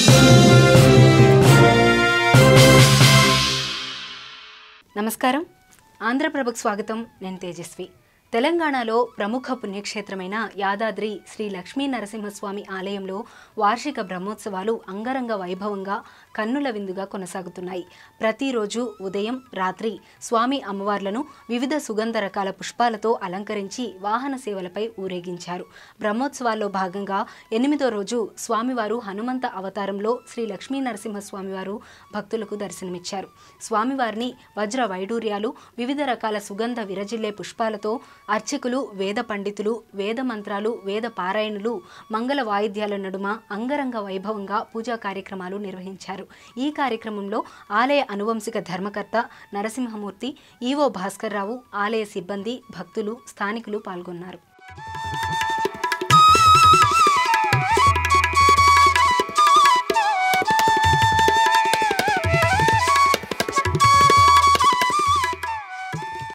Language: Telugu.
నమస్కారం ఆంధ్రప్రభకు స్వాగతం నేను తేజస్వి తెలంగాణలో ప్రముఖ పుణ్యక్షేత్రమైన యాదాద్రి శ్రీ లక్ష్మీ నరసింహస్వామి ఆలయంలో వార్షిక బ్రహ్మోత్సవాలు అంగరంగ వైభవంగా కన్నుల విందుగా కొనసాగుతున్నాయి ప్రతిరోజు ఉదయం రాత్రి స్వామి అమ్మవార్లను వివిధ సుగంధ రకాల పుష్పాలతో అలంకరించి వాహన సేవలపై ఊరేగించారు బ్రహ్మోత్సవాల్లో భాగంగా ఎనిమిదో రోజు స్వామివారు హనుమంత అవతారంలో శ్రీ లక్ష్మీ నరసింహస్వామివారు భక్తులకు దర్శనమిచ్చారు స్వామివారిని వజ్ర వైడూర్యాలు వివిధ రకాల సుగంధ విరజిల్లే పుష్పాలతో అర్చకులు వేద పండితులు వేద మంత్రాలు వేద పారాయణులు మంగళ వాయిద్యాల నడుమ అంగరంగ వైభవంగా పూజా కార్యక్రమాలు నిర్వహించారు ఈ కార్యక్రమంలో ఆలయ అనువంశిక ధర్మకర్త నరసింహమూర్తి ఈవో భాస్కర్రావు ఆలయ సిబ్బంది భక్తులు స్థానికులు పాల్గొన్నారు